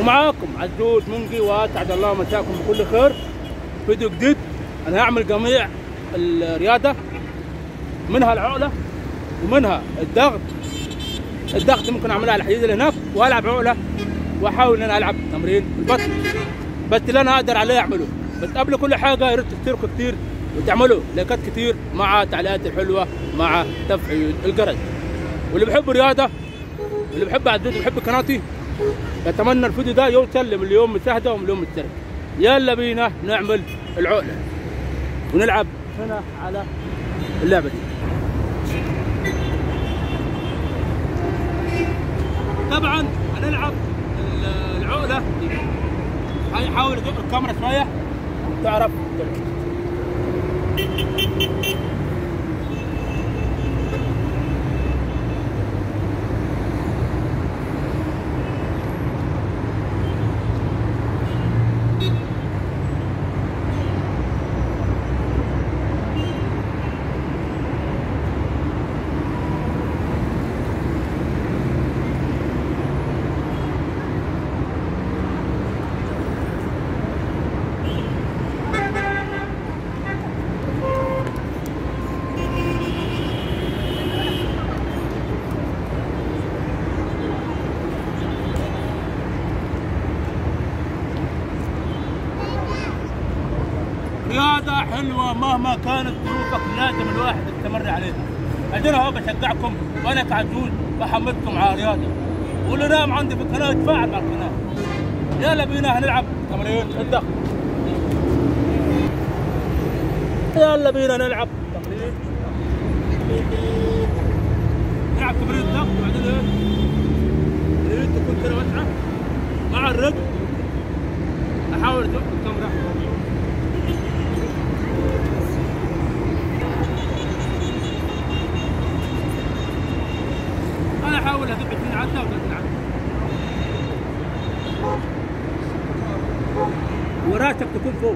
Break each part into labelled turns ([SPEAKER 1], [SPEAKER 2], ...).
[SPEAKER 1] ومعاكم عزوز منقي واسعد الله مساكم بكل خير فيديو جديد انا هعمل جميع الرياضه منها العقله ومنها الضغط الضغط ممكن اعملها على الحديد اللي هناك والعب عقله واحاول ان انا العب تمرين البطن بس اللي انا اقدر عليه اعمله بس قبل كل حاجه يا ريت تشتركوا كتير وتعملوا لايكات كتير مع تعليقات الحلوه مع تفعيل الجرس واللي بيحب الرياضه واللي بيحب عدود وبيحب قناتي اتمنى الفيديو ده يوصل لمليون مشاهده ومليون مشترك يلا بينا نعمل العقله ونلعب هنا على اللعبه دي طبعا هنلعب العقله دي هحاول ادق الكاميرا شويه تعرف رياضة حلوة مهما كانت ظروفك لازم الواحد يستمر عليها. بعدين اهو بشجعكم وانا كعجوز بحمسكم على رياضة. واللي نام عندي في القناة يتفاعل مع القناة. يلا بينا هنلعب تمرين الضغط. يلا بينا نلعب تمرين نلعب تمرين الضغط وبعدين ايه؟ اليد تكون كده واسعة مع الرجل احاول ادق الكاميرا انا احاول ادق اثنين عدة وثلاثين عدة وراسك تكون فوق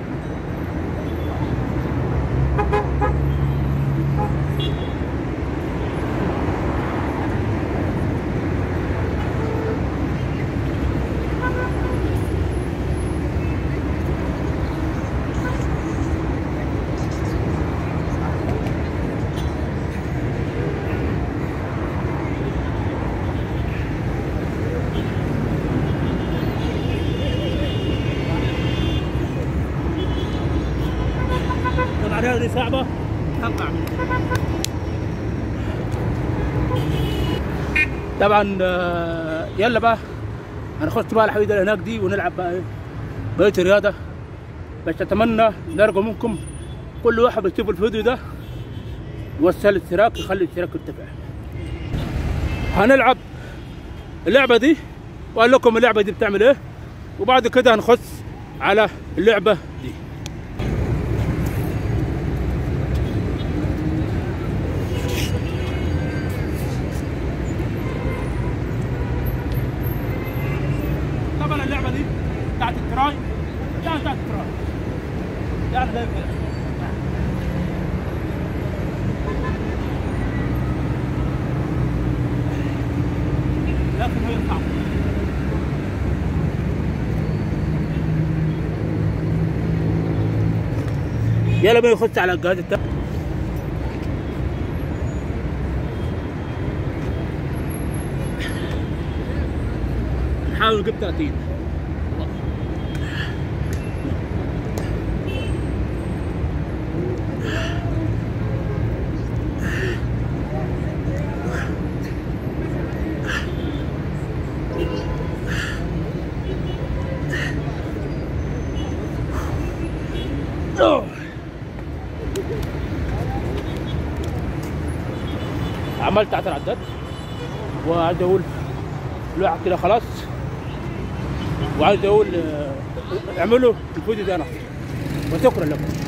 [SPEAKER 1] طبعا هذه صعبة تقع طبعا آه، يلا بقى هنخش بقى الحديدة اللي هناك دي ونلعب بقى ايه بقية الرياضة بس اتمنى نرجو منكم كل واحد يشوف الفيديو ده يوصل الاشتراك يخلي الاشتراك يرتفع هنلعب اللعبة دي وأقول لكم اللعبة دي بتعمل ايه وبعد كده هنخش على اللعبة دي طبعا اللعبه دي بتاعت التراي يعني بتاعت التراي يعني زي كده لكن هي صعبه يلا بينا نخش على الجهاز التاني نحاول نجيب 30 عملت عشر عدات وعايز اقول الواحد كده خلاص وعايز اقول آه، اعملوا الفيديو ده انا وشكرا لكم